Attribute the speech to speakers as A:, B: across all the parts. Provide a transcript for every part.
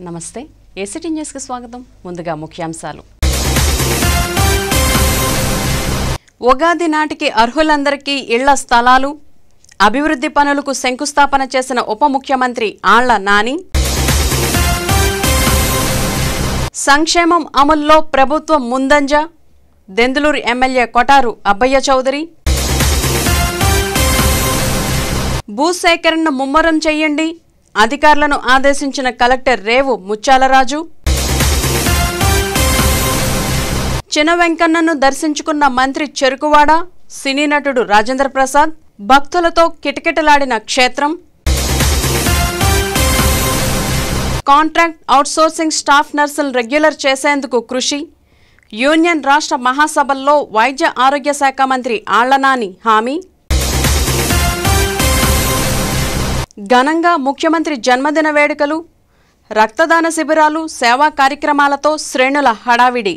A: నమస్తే ఏసిటీ న్యూస్కి స్వాగతం ముందుగా ముఖ్యాంశాలు ఉగాది నాటికి అర్హులందరికీ ఇళ్ల స్థలాలు అభివృద్ధి పనులకు శంకుస్థాపన చేసిన ఉప ముఖ్యమంత్రి ఆళ్ల నాని సంక్షేమం అమల్లో ప్రభుత్వం ముందంజ దెందులూరు ఎమ్మెల్యే కొటారు అబ్బయ్య చౌదరి భూసేకరణను ముమ్మరం చేయండి అధికారులను ఆదేశించిన కలెక్టర్ రేవు ముత్యాలరాజు చిన వెంకన్నను దర్శించుకున్న మంత్రి చెరుకువాడ సినీ నటుడు రాజేంద్ర ప్రసాద్ భక్తులతో కిటకిటలాడిన క్షేత్రం కాంట్రాక్ట్ అవుట్సోర్సింగ్ స్టాఫ్ నర్సులు రెగ్యులర్ చేసేందుకు కృషి యూనియన్ రాష్ట్ర మహాసభల్లో వైద్య ఆరోగ్య శాఖ మంత్రి ఆళ్లనాని హామీ ఘనంగా ముఖ్యమంత్రి జన్మదిన వేడుకలు రక్తదాన శిబిరాలు సేవా కార్యక్రమాలతో శ్రేణుల హడావిడి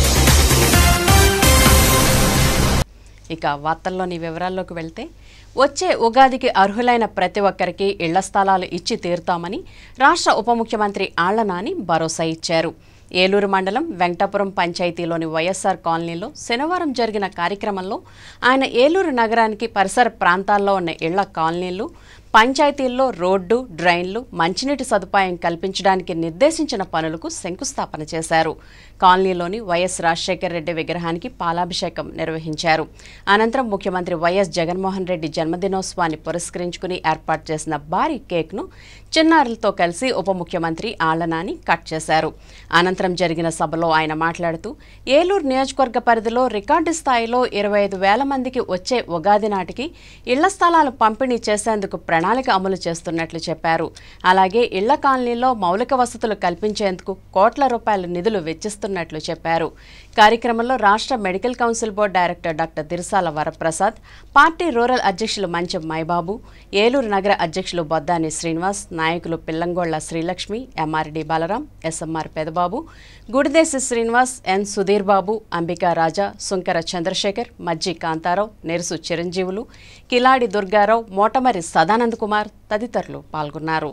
A: ఇక వార్తల్లోని వివరాల్లోకి వెళ్తే వచ్చే ఉగాదికి అర్హులైన ప్రతి ఒక్కరికి ఇళ్ల స్థలాలు ఇచ్చి తీరుతామని రాష్ట్ర ఉప ముఖ్యమంత్రి ఆళ్ల నాని భరోసా ఇచ్చారు ఏలూరు మండలం వెంకటాపురం పంచాయతీలోని వైఎస్ఆర్ కాలనీలో శనివారం జరిగిన కార్యక్రమంలో ఆయన ఏలూరు నగరానికి పరిసర ప్రాంతాల్లో ఉన్న ఇళ్ల కాలనీలు పంచాయతీల్లో రోడ్డు డ్రైన్లు మంచినీటి సదుపాయం కల్పించడానికి నిర్దేశించిన పనులకు శంకుస్థాపన చేశారు కాలనీలోని వైఎస్ రాజశేఖర రెడ్డి విగ్రహానికి పాలాభిషేకం నిర్వహించారు అనంతరం ముఖ్యమంత్రి వైఎస్ జగన్మోహన్ రెడ్డి జన్మదినోత్సవాన్ని పురస్కరించుకుని ఏర్పాటు చేసిన భారీ కేక్ను చిన్నారులతో కలిసి ఉప ముఖ్యమంత్రి ఆళ్లనాని కట్ చేశారు అనంతరం జరిగిన సభలో ఆయన మాట్లాడుతూ ఏలూరు నియోజకవర్గ పరిధిలో రికార్డు స్థాయిలో ఇరవై ఐదు వేల మందికి వచ్చే ఉగాది నాటికి ఇళ్ల స్థలాలు పంపిణీ చేసేందుకు ప్రణాళిక అమలు చేస్తున్నట్లు చెప్పారు అలాగే ఇళ్ల కాలనీలో మౌలిక వసతులు కల్పించేందుకు కోట్ల రూపాయల నిధులు వెచ్చిస్తున్నట్లు చెప్పారు కార్యక్రమంలో రాష్ట్ర medical council board director doctor Dirasala Varaprasad party rural అధ్యక్షులు మంచం మైబాబు ఏలూరు నగర అధ్యక్షులు బొద్దాని శ్రీనివాస్ నాయకులు Pillangolla Srilakshmi MRD Balaram SMR Pedababu Gudideshi Srinivas N Sudheer Babu Ambika Raja Sunkara Chandrasekhar Majji Kantharao Nerusu Chiranjeevulu Kiladi Durgarao Motamari Sadanand Kumar తదితరులు పాల్గొన్నారు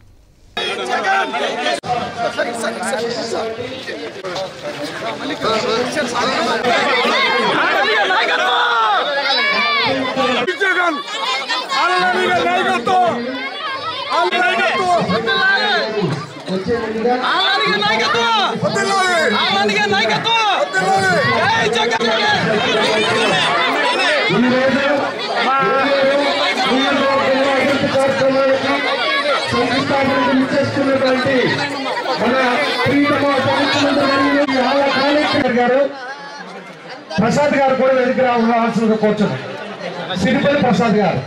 B: జగన్ ఆనందీయ నాయకత్వం
C: ఆనందిక నాయకత్వం ఆనందిక నాయకత్వం జై జగన్
B: చేస్తున్నటువంటి మన ప్రీతమ ముఖ్యమంత్రి ఆళ్ళ కాళేశ్వర్ గారు ప్రసాద్ గారు కూడా వెనక్కి రావాల్సిన కూర్చొని సిరిపల్లి ప్రసాద్ గారు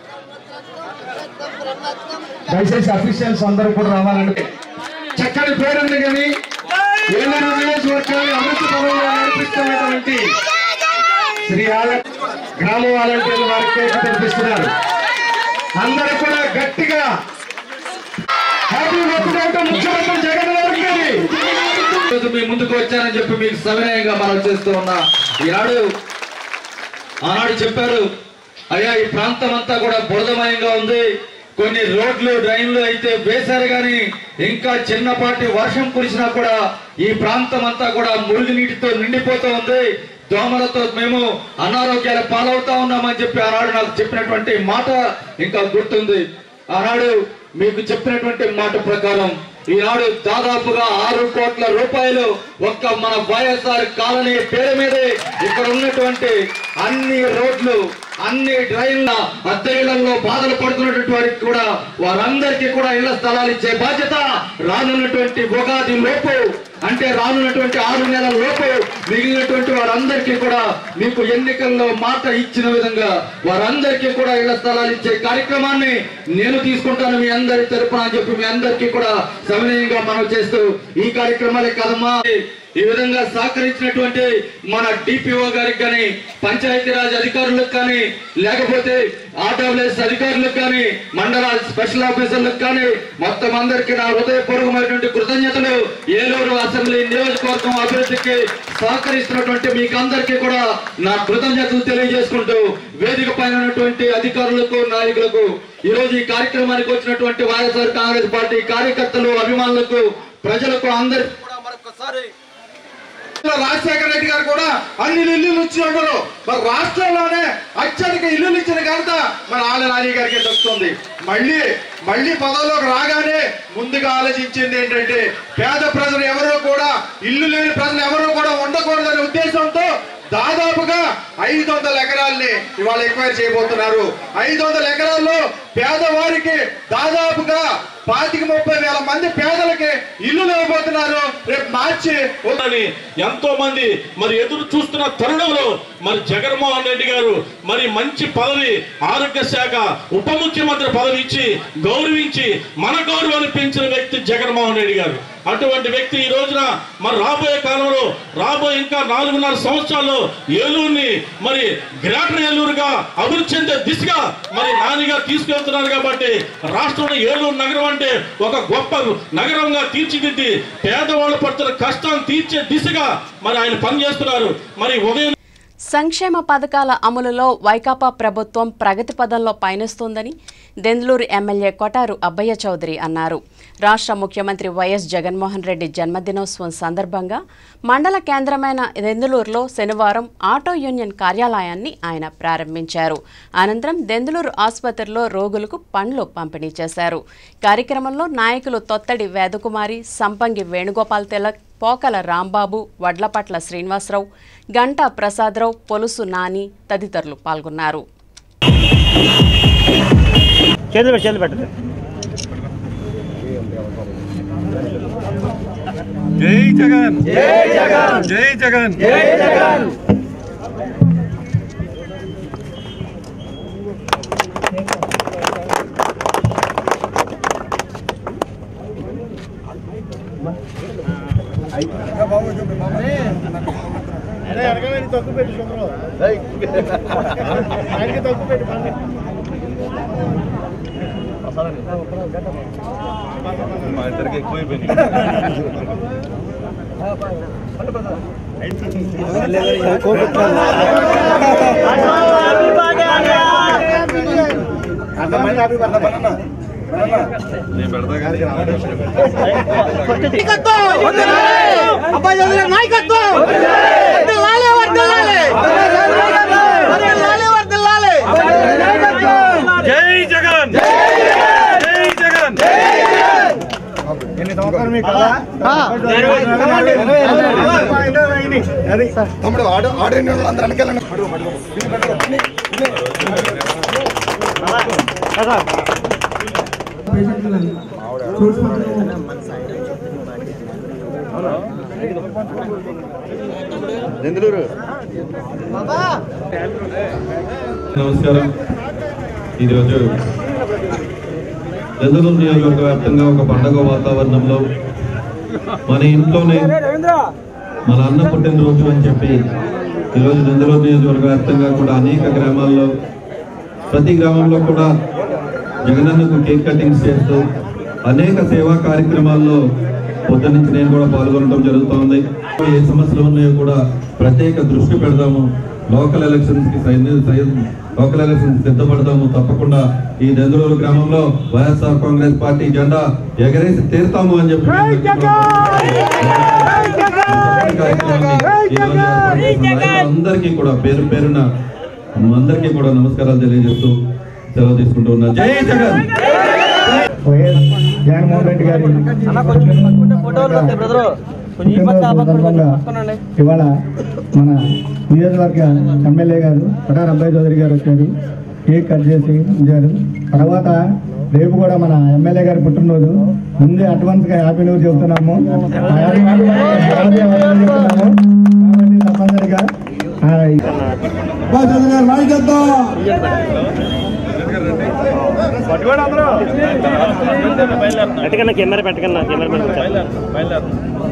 B: దయచేసి అఫీషియల్స్ అందరూ కూడా రావాలంటే చక్కని పేరుంది కానీ ఏలూరు నియోజకవర్గాన్ని అభివృద్ధి పనులు నడిపిస్తున్నటువంటి శ్రీ ఆల గ్రామ వాలంటీర్లు వారికి కేక్ తెప్పిస్తున్నారు అందరూ కూడా గట్టిగా హ్యాపీ బర్త్డే అంటే ముఖ్యమంత్రి జగన్ గారికి
D: ఈరోజు మీ ముందుకు వచ్చానని చెప్పి మీకు సవినయంగా మనం చేస్తూ ఉన్నా ఈనాడు ఆనాడు చెప్పారు అయ్యా ఈ ప్రాంతం అంతా కూడా బురదమయంగా ఉంది కొన్ని రోడ్లు డ్రైన్లు అయితే వేశారు కానీ ఇంకా చిన్నపాటి వర్షం కురిసినా కూడా ఈ ప్రాంతం అంతా కూడా మురుగు నీటితో నిండిపోతూ ఉంది దోమలతో మేము అనారోగ్యాల పాలవుతా ఉన్నామని చెప్పి ఆనాడు నాకు చెప్పినటువంటి మాట ఇంకా గుర్తుంది ఆనాడు మీకు చెప్పినటువంటి మాట ప్రకారం ఈనాడు దాదాపుగా ఆరు కోట్ల రూపాయలు ఒక్క మన వైఎస్ఆర్ కాలనీ పేరు మీదే ఇక్కడ ఉన్నటువంటి అన్ని రోడ్లు అన్ని డ్రైన్ల అద్దె ఇళ్లలో బాధలు పడుతున్నటువంటి వారికి కూడా వారందరికీ కూడా ఇళ్ల స్థలాలు ఇచ్చే బాధ్యత రానున్నటువంటి ఉగాది లోపు అంటే రానున్నటువంటి ఆరు నెలల లోపు మిగిలినటువంటి వారందరికీ కూడా మీకు ఎన్నికల్లో మాట ఇచ్చిన విధంగా వారందరికీ కూడా ఇళ్ల స్థలాలు ఇచ్చే కార్యక్రమాన్ని నేను తీసుకుంటాను మీ అందరి తరపున అని చెప్పి మీ అందరికీ కూడా సవినయంగా మనం చేస్తూ ఈ కార్యక్రమాలే కదమ్మా ఈ విధంగా సహకరించినటువంటి మన డిపిఓ గారికి కానీ పంచాయతీరాజ్ అధికారులకు కానీ లేకపోతే ఆర్డబ్ల్యూఎస్ అధికారులకు కానీ మండల స్పెషల్ ఆఫీసర్లకు కానీ మొత్తం అందరికీ నా హృదయపూర్వకమైనటువంటి కృతజ్ఞతలు ఏలూరు అసెంబ్లీ నియోజకవర్గం అభివృద్ధికి సహకరిస్తున్నటువంటి మీకు అందరికీ కూడా నా కృతజ్ఞతలు తెలియజేసుకుంటూ వేదిక పైన ఉన్నటువంటి అధికారులకు నాయకులకు ఈ రోజు ఈ కార్యక్రమానికి వచ్చినటువంటి వైఎస్ఆర్ కాంగ్రెస్ పార్టీ కార్యకర్తలు అభిమానులకు ప్రజలకు అందరికీ కూడా మరొకసారి
B: రాజశేఖర రెడ్డి గారు కూడా అన్ని ఇల్లులు ఇచ్చి ఉండరు మరి రాష్ట్రంలోనే అత్యధిక ఇల్లులు ఇచ్చిన ఘనత మన ఆల నాని గారికి దక్కుతుంది మళ్ళీ మళ్ళీ పదవిలోకి రాగానే ముందుగా ఆలోచించింది ఏంటంటే పేద ప్రజలు ఎవరూ కూడా ఇల్లు లేని ప్రజలు ఎవరూ కూడా ఉండకూడదనే ఉద్దేశంతో దాదాపుగా ఐదు వందల ఎకరాల్ని ఇవాళ ఎక్వైర్ చేయబోతున్నారు ఐదు వందల ఎకరాల్లో పేదవారికి దాదాపుగా పాతిక ముప్పై వేల మంది పేదలకి ఇల్లు ఇవ్వబోతున్నారు రేపు మార్చి
E: అని ఎంతో మంది మరి ఎదురు చూస్తున్న తరుణంలో మరి జగన్మోహన్ రెడ్డి గారు మరి మంచి పదవి ఆరోగ్య శాఖ ఉప ముఖ్యమంత్రి పదవి ఇచ్చి గౌరవించి మన గౌరవాన్ని పెంచిన వ్యక్తి జగన్మోహన్ రెడ్డి గారు అటువంటి వ్యక్తి ఈ రోజున మరి రాబోయే కాలంలో రాబోయే ఇంకా నాలుగున్నర సంవత్సరాల్లో ఏలూరుని మరి గ్రేటర్ ఏలూరుగా అభివృద్ధి చెందే దిశగా మరి నానిగా తీసుకెళ్తున్నారు కాబట్టి రాష్ట్రంలో ఏలూరు నగరం అంటే ఒక గొప్ప నగరంగా తీర్చిదిద్ది పేదవాళ్ళు పడుతున్న కష్టం తీర్చే దిశగా మరి ఆయన పనిచేస్తున్నారు మరి ఉదయం
A: సంక్షేమ పథకాల అమలులో వైకాపా ప్రభుత్వం ప్రగతి పదంలో పయనిస్తోందని దెందులూరు ఎమ్మెల్యే కొటారు అబ్బయ్య చౌదరి అన్నారు రాష్ట్ర ముఖ్యమంత్రి వైఎస్ జగన్మోహన్ రెడ్డి జన్మదినోత్సవం సందర్భంగా మండల కేంద్రమైన దెందులూరులో శనివారం ఆటో యూనియన్ కార్యాలయాన్ని ఆయన ప్రారంభించారు అనంతరం దెందులూరు ఆసుపత్రిలో రోగులకు పండ్లు పంపిణీ చేశారు కార్యక్రమంలో నాయకులు తొత్తడి వేదకుమారి సంపంగి వేణుగోపాల్ తిలక్ పోకల రాంబాబు వడ్లపట్ల శ్రీనివాసరావు గంటా ప్రసాదరావు పొలుసు నాని తదితరులు పాల్గొన్నారు
F: చేతులు పెట్టు చేతులు పెట్టదు
C: జై జగన్ జై జగన్ జై జగన్ జై జగన్ మా ఇద్దరికి ఎక్కువైపోయింది నేను పెడతా కానీ
F: అబ్బాయి చదివే నాయకత్వం వర్ధిల్లాలి, వర్ధిల్లాలి. వర్ధిల్లాలి, వర్ధిల్లాలి.
C: జై జగన్ జై జగన్
B: తమ్ముడు ఆడు ఆడే అందరూ వెనకాలండి
G: నమస్కారం ఈరోజు చంద్రబాబు నియోజకవర్గ వ్యాప్తంగా ఒక పండగ వాతావరణంలో మన ఇంట్లోనే మన అన్న పుట్టినరోజు అని చెప్పి ఈరోజు చంద్రబాబు నియోజకవర్గ వ్యాప్తంగా కూడా అనేక గ్రామాల్లో ప్రతి గ్రామంలో కూడా జగనన్నకు కేక్ కటింగ్స్ చేస్తూ అనేక సేవా కార్యక్రమాల్లో పొద్దు నుంచి నేను కూడా పాల్గొనడం జరుగుతోంది ఏ సమస్యలు ఉన్నాయో కూడా ప్రత్యేక దృష్టి పెడదాము లోకల్ ఎలక్షన్స్ కి సైన్- సైన్- లోకల్ ఎలక్షన్స్ సిద్ధపడతాము తప్పకుండా ఈ దెందులూరు గ్రామంలో వైఎస్ఆర్ కాంగ్రెస్ పార్టీ జెండా ఎగరేసి తీరుతాము అని చెప్పి అందరికీ కూడా పేరు పేరున అందరికీ కూడా నమస్కారాలు తెలియజేస్తూ సెలవు తీసుకుంటూ ఉన్నా జై జగన్
H: వైఎస్ జగన్మోహన్ రెడ్డి గారి పుట్టినరోజు సందర్భంగా ఇవాళ మన నియోజకవర్గ ఎమ్మెల్యే గారు పటార్ అబ్బాయి చౌదరి గారు వచ్చారు కేక్ కట్ చేసి ఉంచారు తర్వాత రేపు కూడా మన ఎమ్మెల్యే గారి పుట్టినరోజు ముందే అడ్వాన్స్ గా హ్యాపీ న్యూస్ చెబుతున్నాము ఆ హ్యాపీ న్యూస్ హ్యాపీ న్యూస్ చెబుతున్నాము కాబట్టి తప్పనిసరిగా ఆ,
B: నాయకత్వం
F: పెట్టకన్నా కెమెరా పెట్టకన్నా కెమెరా పెట్టు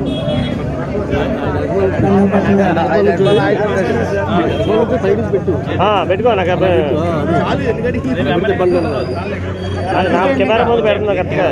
F: ఆ, పెట్టుకో నాకు అబ్బాయి అది నా కెమెరా ముందు పెడుతున్నా కరెక్ట్గా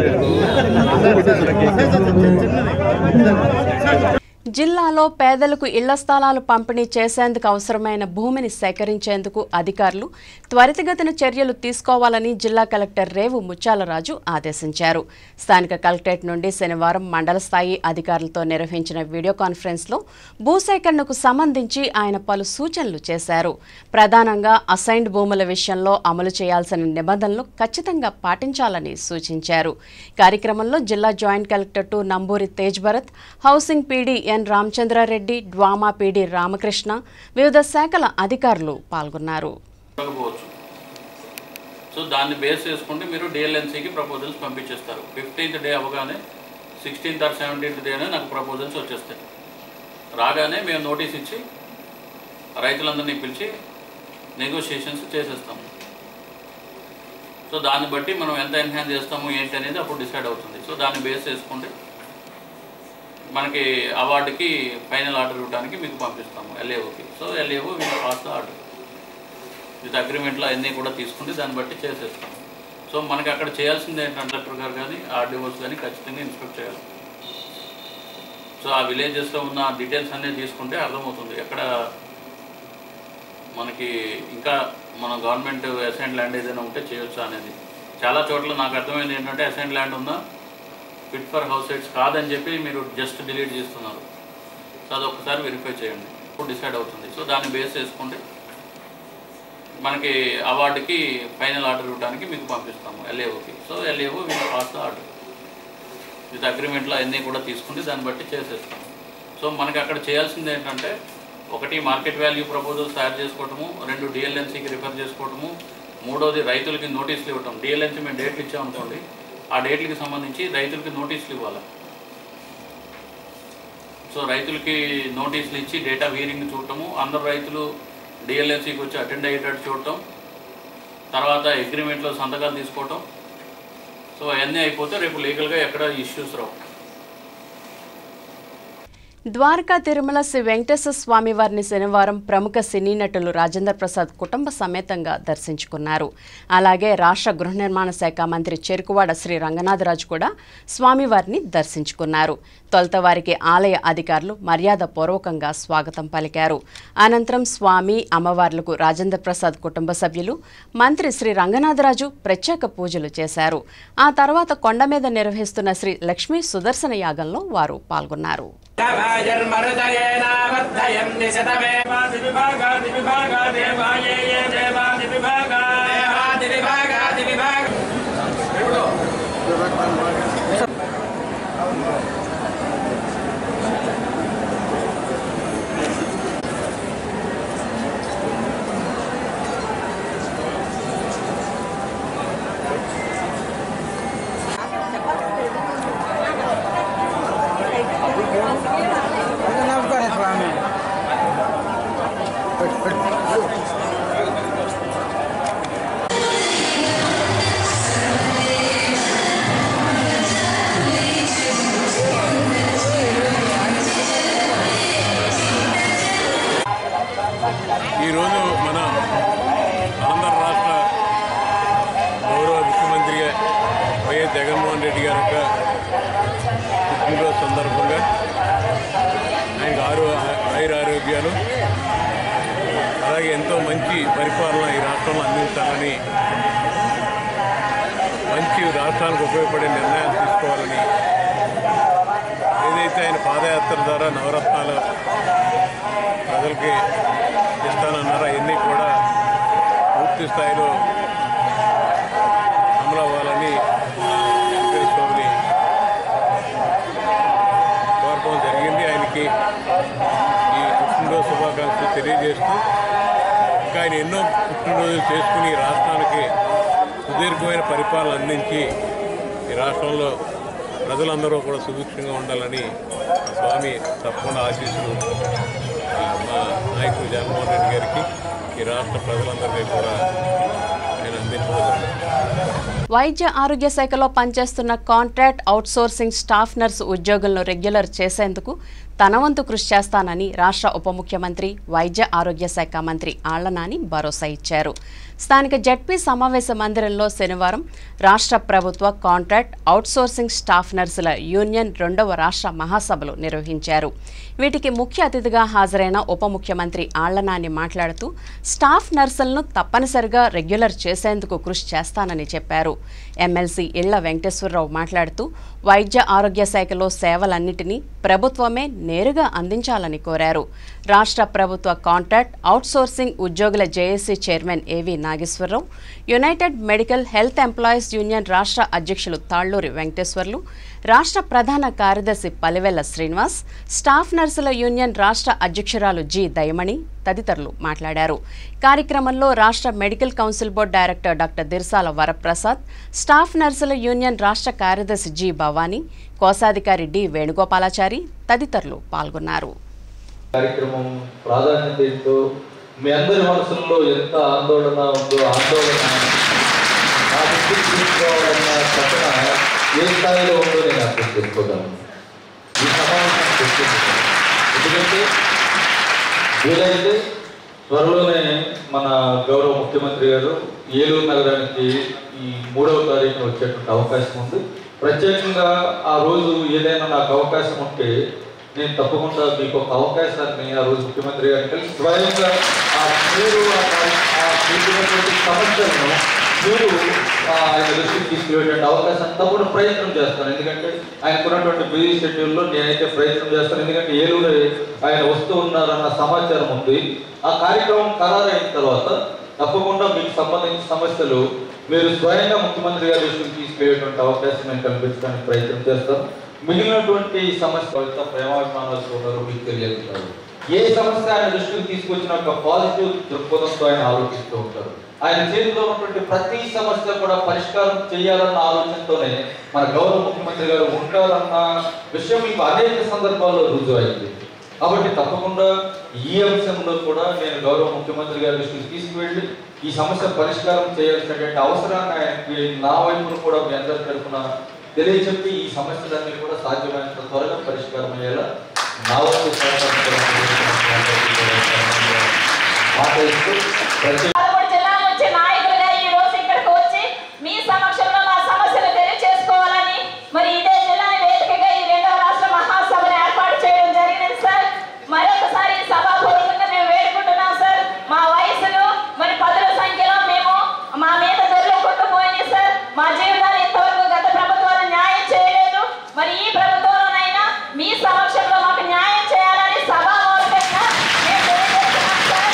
A: జిల్లాలో పేదలకు ఇళ్ల స్థలాలు పంపిణీ చేసేందుకు అవసరమైన భూమిని సేకరించేందుకు అధికారులు త్వరితగతిన చర్యలు తీసుకోవాలని జిల్లా కలెక్టర్ రేవు ముత్యాలరాజు ఆదేశించారు స్థానిక కలెక్టరేట్ నుండి శనివారం మండల స్థాయి అధికారులతో నిర్వహించిన వీడియో కాన్ఫరెన్స్లో భూసేకరణకు సంబంధించి ఆయన పలు సూచనలు చేశారు ప్రధానంగా అసైన్డ్ భూముల విషయంలో అమలు చేయాల్సిన నిబంధనలు ఖచ్చితంగా పాటించాలని సూచించారు కార్యక్రమంలో జిల్లా joint collector two Namburi Tej Bharat housing PD N Ramachandra Reddy DWAMA PD Ramakrishna వివిధ శాఖల అధికారులు పాల్గొన్నారు
I: ఉండకపోవచ్చు సో దాన్ని బేస్ చేసుకుంటే మీరు డిఎల్ఎన్సీకి ప్రపోజల్స్ పంపించేస్తారు ఫిఫ్టీన్త్ డే అవగానే సిక్స్టీన్త్ ఆర్ సెవెంటీన్త్ డేనే నాకు ప్రపోజల్స్ వచ్చేస్తాయి రాగానే మేము నోటీస్ ఇచ్చి రైతులందరినీ పిలిచి నెగోషియేషన్స్ చేసేస్తాము సో దాన్ని బట్టి మనం ఎంత ఎన్హాన్స్ చేస్తాము ఏంటి అనేది అప్పుడు డిసైడ్ అవుతుంది సో దాన్ని బేస్ చేసుకుంటే మనకి అవార్డుకి ఫైనల్ ఆర్డర్ ఇవ్వడానికి మీకు పంపిస్తాము ఎల్ఏఓకి సో ఎల్ఏఓ మీకు పాస్ ద ఆర్డర్ విత్ అగ్రిమెంట్లో అన్నీ కూడా తీసుకుంటే దాన్ని బట్టి చేసేస్తాం సో మనకి అక్కడ చేయాల్సింది ఏంటంటే కలెక్టర్ గారు కానీ ఆర్డీఓస్ కానీ ఖచ్చితంగా ఇన్స్పెక్ట్ చేయాలి సో ఆ విలేజెస్లో ఉన్న డీటెయిల్స్ అన్నీ తీసుకుంటే అర్థమవుతుంది ఎక్కడ మనకి ఇంకా మన గవర్నమెంట్ అసైన్ ల్యాండ్ ఏదైనా ఉంటే చేయొచ్చా అనేది చాలా చోట్ల నాకు అర్థమైంది ఏంటంటే అసైన్ ల్యాండ్ ఉందా ఫిట్ ఫర్ హౌస్ సైట్స్ కాదని చెప్పి మీరు జస్ట్ డిలీట్ చేస్తున్నారు సో అది ఒకసారి వెరిఫై చేయండి ఇప్పుడు డిసైడ్ అవుతుంది సో దాన్ని బేస్ చేసుకుంటే మనకి అవార్డుకి ఫైనల్ ఆర్డర్ ఇవ్వడానికి మీకు పంపిస్తాము ఎల్ఏఓకి సో ఎల్ఏఓ మీకు పాస్ ద ఆర్డర్ విత్ అగ్రిమెంట్లో అన్నీ కూడా తీసుకుంటే దాన్ని బట్టి చేసేస్తాం సో మనకి అక్కడ చేయాల్సింది ఏంటంటే ఒకటి మార్కెట్ వాల్యూ ప్రపోజల్స్ తయారు చేసుకోవటము రెండు డిఎల్ఎన్సీకి రిఫర్ చేసుకోవటము మూడోది రైతులకి నోటీసులు ఇవ్వటం డిఎల్ఎన్సీ మేము డేట్లు ఇచ్చామనుకోండి ఆ డేట్లకి సంబంధించి రైతులకి నోటీసులు ఇవ్వాలి సో రైతులకి నోటీసులు ఇచ్చి డేటా వీరింగ్ చూడటము అందరు రైతులు డిఎల్ఎన్సీకి వచ్చి అటెండ్ అయ్యేటట్టు చూడటం తర్వాత అగ్రిమెంట్లో సంతకాలు తీసుకోవటం సో అవన్నీ అయిపోతే రేపు లీగల్గా ఎక్కడ ఇష్యూస్ రావు
A: ద్వారకా తిరుమల శ్రీ వెంకటేశ్వర స్వామి వారిని శనివారం ప్రముఖ సినీ నటులు రాజేంద్ర ప్రసాద్ కుటుంబ సమేతంగా దర్శించుకున్నారు అలాగే రాష్ట్ర గృహ నిర్మాణ శాఖ మంత్రి చెరుకువాడ శ్రీ రంగనాథరాజు కూడా స్వామివారిని దర్శించుకున్నారు తొలుత వారికి ఆలయ అధికారులు మర్యాద పూర్వకంగా స్వాగతం పలికారు అనంతరం స్వామి అమ్మవార్లకు రాజేంద్ర ప్రసాద్ కుటుంబ సభ్యులు మంత్రి శ్రీ రంగనాథరాజు ప్రత్యేక పూజలు చేశారు ఆ తర్వాత కొండ మీద నిర్వహిస్తున్న శ్రీ లక్ష్మీ సుదర్శన యాగంలో వారు పాల్గొన్నారు
J: ఈరోజు మన ఆంధ్ర రాష్ట్ర గౌరవ ముఖ్యమంత్రిగా వైఎస్ జగన్మోహన్ రెడ్డి గారి యొక్క పుట్టినరోజు సందర్భంగా ఆయనకు ఆరు ఆయుర ఆరోగ్యాలు అలాగే ఎంతో మంచి పరిపాలన ఈ రాష్ట్రంలో అందించాలని మంచి రాష్ట్రానికి ఉపయోగపడే నిర్ణయాలు తీసుకోవాలని ఏదైతే ఆయన పాదయాత్ర ద్వారా నవరత్నాలు ప్రజలకి ఇస్తానన్నారో అవన్నీ కూడా పూర్తి స్థాయిలో అమలు అవ్వాలని వెంకటేశ్వర స్వామిని కోరటం జరిగింది ఆయనకి ఈ పుట్టినరోజు శుభాకాంక్షలు తెలియజేస్తూ ఇంకా ఆయన ఎన్నో పుట్టినరోజులు చేసుకుని ఈ రాష్ట్రానికి సుదీర్ఘమైన పరిపాలన అందించి ఈ రాష్ట్రంలో ప్రజలందరూ కూడా సుభిక్షంగా ఉండాలని స్వామి తప్పకుండా ఆశీస్సులు ఆ, మా నాయకుడు జగన్మోహన్ రెడ్డి గారికి ఈ రాష్ట్ర ప్రజలందరికీ కూడా ఆయన అందించబోతున్నారు
A: వైద్య ఆరోగ్య శాఖలో పనిచేస్తున్న కాంట్రాక్ట్ అవుట్సోర్సింగ్ స్టాఫ్ నర్సు ఉద్యోగులను రెగ్యులర్ చేసేందుకు తన వంతు కృషి చేస్తానని రాష్ట్ర ఉప ముఖ్యమంత్రి వైద్య ఆరోగ్య శాఖ మంత్రి ఆళ్లనాని భరోసా ఇచ్చారు స్థానిక జడ్పీ సమావేశ మందిరంలో శనివారం రాష్ట్ర ప్రభుత్వ కాంట్రాక్ట్ అవుట్సోర్సింగ్ స్టాఫ్ నర్సుల యూనియన్ రెండవ రాష్ట్ర మహాసభలు నిర్వహించారు వీటికి ముఖ్య అతిథిగా హాజరైన ఉప ముఖ్యమంత్రి ఆళ్లనాని మాట్లాడుతూ స్టాఫ్ నర్సులను తప్పనిసరిగా రెగ్యులర్ చేసేందుకు కృషి చేస్తానని చెప్పారు ఎమ్మెల్సీ ఇళ్ల వెంకటేశ్వరరావు మాట్లాడుతూ వైద్య ఆరోగ్య శాఖలో సేవలన్నింటినీ ప్రభుత్వమే నేరుగా అందించాలని కోరారు రాష్ట్ర ప్రభుత్వ కాంట్రాక్ట్ అవుట్సోర్సింగ్ ఉద్యోగుల JAC chairman AV Nageswararao united medical health employees union రాష్ట్ర అధ్యక్షులు తాళ్లూరి వెంకటేశ్వర్లు రాష్ట్ర ప్రధాన కార్యదర్శి పలివెల్ల శ్రీనివాస్ స్టాఫ్ నర్సుల యూనియన్ రాష్ట్ర అధ్యక్షురాలు జి దయమణి తదితరులు మాట్లాడారు కార్యక్రమంలో రాష్ట్ర medical council board director doctor Dirsala Varaprasad staff నర్సుల యూనియన్ రాష్ట్ర కార్యదర్శి జి భవానీ కోశాధికారి డి వేణుగోపాలాచారి తదితరులు పాల్గొన్నారు
D: కార్యక్రమం ప్రాధాన్యత ఏంటో మీ అందరి మనసుల్లో ఎంత ఆందోళన ఉందో ఆందోళన నా దృష్టికి తీసుకోవాలన్న తపన ఏ స్థాయిలో ఉందో నేను అర్థం చేసుకోగలను ఈ సమావేశం చేసుకుంటున్నాను ఎందుకంటే వీలైతే త్వరలోనే మన గౌరవ ముఖ్యమంత్రి గారు ఏలూరు నగరానికి ఈ మూడవ తారీఖున వచ్చేటువంటి అవకాశం ఉంది ప్రత్యేకంగా ఆ రోజు ఏదైనా నాకు అవకాశం ఉంటే నేను తప్పకుండా మీకు ఒక అవకాశాన్ని ఆ రోజు ముఖ్యమంత్రి గారిని కలిసి స్వయంగా ఆ మీరు ఆ కార్య- ఆ మీకున్నటువంటి సమస్యలను మీరు ఆ, ఆయన దృష్టికి తీసుకువెళ్ళే అవకాశం తప్పకుండా ప్రయత్నం చేస్తాను ఎందుకంటే ఆయనకున్నటువంటి బిజీ షెడ్యూల్లో నేనైతే ప్రయత్నం చేస్తాను ఎందుకంటే ఏలూరు ఆయన వస్తూ ఉన్నారన్న సమాచారం ఉంది ఆ కార్యక్రమం ఖరారైన తర్వాత తప్పకుండా మీకు సంబంధించిన సమస్యలు మీరు స్వయంగా ముఖ్యమంత్రి గారి దృష్టికి తీసుకెళ్లేటువంటి అవకాశం నేను కల్పించడానికి ప్రయత్నం చేస్తాను మిగిలినటువంటి సమస్య ప్రేమాభిమానాలు ఉన్నారు మీకు తెలియజేస్తారు ఏ సమస్య ఆయన దృష్టికి తీసుకొచ్చిన ఒక పాజిటివ్ దృక్పథంతో ఆయన ఆలోచిస్తూ ఉంటారు ఆయన చేతిలో ఉన్నటువంటి ప్రతి సమస్య కూడా పరిష్కారం చేయాలన్న ఆలోచనతోనే మన గౌరవ ముఖ్యమంత్రి గారు ఉంటారన్న విషయం మీకు అనేక సందర్భాల్లో రుజువు అయింది కాబట్టి తప్పకుండా ఈ అంశంలో కూడా నేను గౌరవ ముఖ్యమంత్రి గారి దృష్టికి తీసుకువెళ్ళి ఈ సమస్య పరిష్కారం చేయాల్సినటువంటి అవసరాన్ని ఆయనకి నా వైపును కూడా మీ అందరి తరఫున తెలియచెప్పి ఈ సమస్యలన్నీ కూడా సాధ్యమైనంత త్వరగా పరిష్కారం అయ్యేలా నా వంతు సహకారం కూడా మాట ఇస్తూ ప్రతి
K: పదమూడు జిల్లాల నుంచి నాయకులుగా ఈ రోజు ఇక్కడికి వచ్చి మీ సమక్షంలో మా సమస్యలు తెలియజేసుకోవాలని మరి ఇదే జిల్లాని వేదికగా ఈ రెండవ రాష్ట్ర మహాసభను ఏర్పాటు చేయడం జరిగింది సార్ మరొకసారి ఈ సభాపూర్వకంగా మేము వేడుకుంటున్నాం సార్ మా వయసులు మరి పదుల సంఖ్యలో మేము మా మీద దొరలు కొట్టుకుపోయింది సార్ మా జీవితాలు ఇంతవరకు గత ప్రభుత్వాలు న్యాయం చేయలేదు మరి ఈ ప్రభుత్వంలోనైనా మీ సమక్షంలో మాకు న్యాయం చేయాలని సభామూలకంగా మేము తెలియజేస్తున్నాం సార్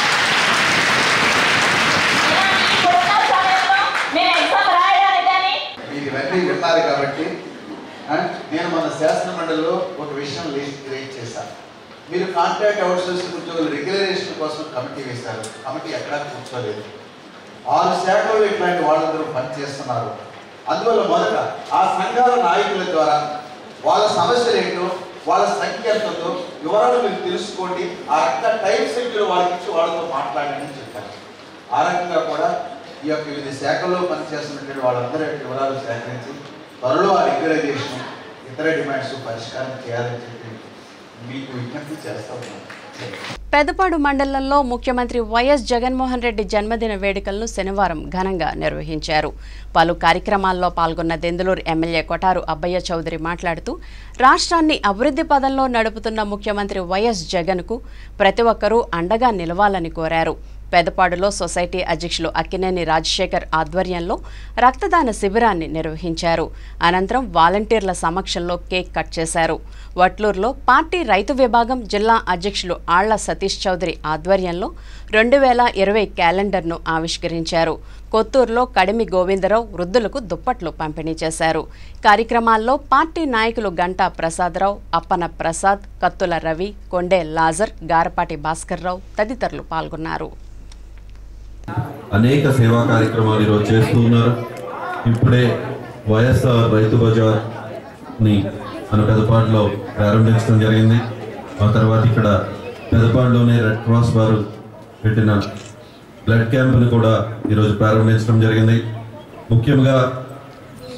K: ఇప్పుడున్న సమయంలో మేము ఎగ్జామ్ రాయడానికి కానీ
L: మీరు ఇవన్నీ విన్నారు కాబట్టి ఆ, నేను మన శాసన మండలిలో ఒక విషయం రేట్ చేశాను మీరు కాంట్రాక్ట్ అవుట్సోర్సింగ్ ఉద్యోగుల రెగ్యులరేషన్ కోసం కమిటీ వేశారు కమిటీ ఎక్కడా కూర్చోలేదు ఆరు శాఖలు ఇట్లాంటి వాళ్ళందరూ పనిచేస్తున్నారు అందువల్ల మొదట ఆ సంఘాల నాయకుల ద్వారా వాళ్ళ సమస్యలు ఏంటో వాళ్ళ సంఖ్య ఎంతో వివరాలు మీరు తెలుసుకోండి ఆ రకంగా టైం షెడ్యూల్ వాళ్ళకి ఇచ్చి వాళ్ళతో మాట్లాడండి అని చెప్పారు ఆ రకంగా కూడా ఈ యొక్క వివిధ శాఖల్లో పనిచేస్తున్నటువంటి వాళ్ళందరి యొక్క వివరాలు సేకరించి త్వరలో ఆ రెగ్యులైజేషన్ ఇతర డిమాండ్స్ పరిష్కారం చేయాలని చెప్పి మీకు విజ్ఞప్తి చేస్తా ఉన్నాను
A: పెదపాడు మండలంలో ముఖ్యమంత్రి వైఎస్ జగన్మోహన్ రెడ్డి జన్మదిన వేడుకలను శనివారం ఘనంగా నిర్వహించారు పలు కార్యక్రమాల్లో పాల్గొన్న దెందులూరు ఎమ్మెల్యే కొటారు అబ్బయ్య చౌదరి మాట్లాడుతూ రాష్ట్రాన్ని అభివృద్ధి పదంలో నడుపుతున్న ముఖ్యమంత్రి వైఎస్ జగన్కు ప్రతి ఒక్కరూ అండగా నిలవాలని కోరారు పెదపాడులో సొసైటీ అధ్యక్షులు అక్కినేని రాజశేఖర్ ఆధ్వర్యంలో రక్తదాన శిబిరాన్ని నిర్వహించారు అనంతరం వాలంటీర్ల సమక్షంలో కేక్ కట్ చేశారు వట్లూరులో పార్టీ రైతు విభాగం జిల్లా అధ్యక్షులు ఆళ్ల సతీష్ చౌదరి ఆధ్వర్యంలో రెండు వేల ఇరవై క్యాలెండర్ను ఆవిష్కరించారు కొత్తూరులో కడిమి గోవిందరావు వృద్ధులకు దుప్పట్లు పంపిణీ చేశారు కార్యక్రమాల్లో పార్టీ నాయకులు గంటా ప్రసాదరావు అప్పన ప్రసాద్ కత్తుల రవి కొండే లాజర్ గారపాటి భాస్కర్రావు తదితరులు పాల్గొన్నారు
G: అనేక సేవా కార్యక్రమాలు ఈరోజు చేస్తూ ఉన్నారు ఇప్పుడే వైఎస్ఆర్ రైతు బజార్ని మన పెదపాడులో ప్రారంభించడం జరిగింది ఆ తర్వాత ఇక్కడ పెదపాడులోనే రెడ్ క్రాస్ వారు పెట్టిన బ్లడ్ క్యాంపుని కూడా ఈరోజు ప్రారంభించడం జరిగింది ముఖ్యంగా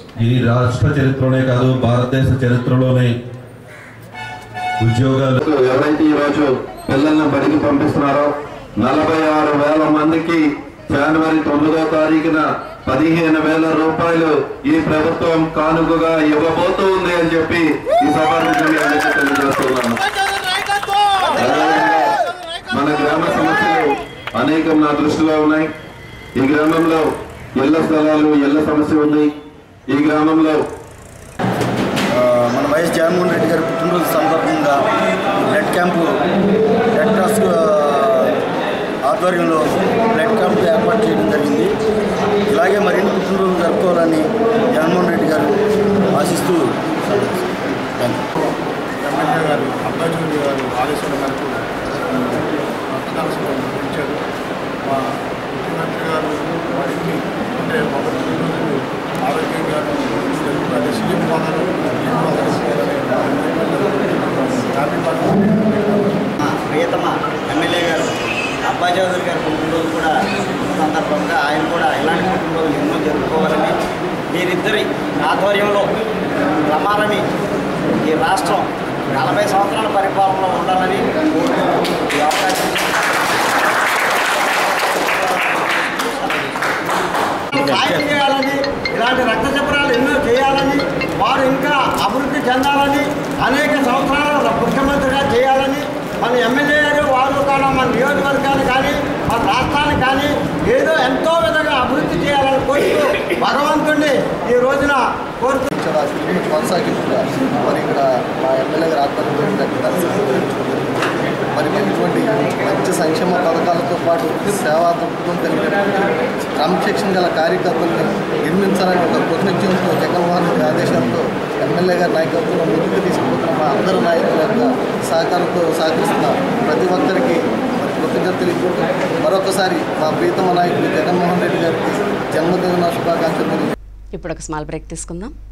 G: ఈ రాష్ట్ర చరిత్రలోనే కాదు భారతదేశ చరిత్రలోనే ఉద్యోగాలు ఎవరైతే ఈరోజు పిల్లల్ని బడికి పంపిస్తున్నారో నలభై ఆరు వేల మందికి జనవరి తొమ్మిదో తారీఖున పదిహేను వేల రూపాయలు ఈ ప్రభుత్వం కానుకగా ఇవ్వబోతూ ఉంది అని చెప్పి ఈ సభాముఖంగా మీకు తెలియజేస్తున్నాను అదేవిధంగా మన గ్రామ సమస్యలు అనేకం నా దృష్టిలో ఉన్నాయి ఈ గ్రామంలో ఇళ్ల స్థలాలు ఇళ్ల సమస్య ఉంది ఈ గ్రామంలో
M: ఆ, మన వైఎస్ జగన్మోహన్ రెడ్డి గారి పుట్టినరోజు సందర్భంగా బ్లడ్ క్యాంపు రెడ్ క్రాస్ ఆ, ఆధ్వర్యంలో బ్లడ్ క్యాంప్ ఏర్పాటు చేయడం జరిగింది ఇలాగే మరిన్ని పుట్టినరోజు జరుపుకోవాలని జగన్మోహన్ రెడ్డి గారు ఆశిస్తూ
N: ఎమ్మెల్యే గారు అబ్బాయి గారు ఆదేశాల మేరకు రక్తదాన శిబిరం నిర్వహించారు మా ముఖ్యమంత్రి గారు వారికి అంటే మొదటి రోజు ఆరోగ్యంగా అంటే సీఎం హోదాలో సీఎం హోదాలో
M: ప్రియతమ ఎమ్మెల్యే గారు అబ్బాయి చౌదరి గారి పుట్టినరోజు కూడా సందర్భంగా ఆయన కూడా ఇలాంటి పుట్టినరోజులు ఎన్నో జరుపుకోవాలని వీరిద్దరి ఆధ్వర్యంలో రమాలని ఈ రాష్ట్రం నలభై సంవత్సరాల పరిపాలనలో ఉండాలని కోరుతూ ఈ అవకాశం సాయం చేయాలని ఇలాంటి రక్త చక్రాలు ఎన్నో చేయాలని వారు ఇంకా అభివృద్ధి చెందాలని అనేక సంవత్సరాల ముఖ్యమంత్రిగా చేయాలని మన ఎమ్మెల్యే గారు వారు కూడా మన నియోజకవర్గాన్ని కానీ మన రాష్ట్రాన్ని కానీ ఏదో ఎంతో విధంగా అభివృద్ధి చేయాలని కోరుతూ భగవంతుడిని ఈ రోజున కోరుతూ
O: కొనసాగింపుగా మరి ఇక్కడ మా ఎమ్మెల్యే గారు ఆధ్వర్యంలో మరి ఇటువంటి మంచి సంక్షేమ పథకాలతో పాటు సేవా దృక్పథం కలిగినటువంటి క్రమశిక్షణ గల కార్యకర్తలను నిర్మించాలని ఒక కృతజ్ఞతతో జగన్మోహన్ రెడ్డి ఆదేశాలతో ఎమ్మెల్యే గారి నాయకత్వంలో ముందుకు తీసుకుపోతున్న మా అందరు నాయకుల యొక్క సహకారంతో సహకరిస్తున్న ప్రతి ఒక్కరికి మరి కృతజ్ఞత తెలియజేస్తూ మరొకసారి మా ప్రీతమ నాయకులు జగన్మోహన్ రెడ్డి గారికి జన్మదిన శుభాకాంక్షలు తెలియజేస్తున్నాను.
A: ఇప్పుడు ఒక స్మాల్ బ్రేక్ తీసుకుందాం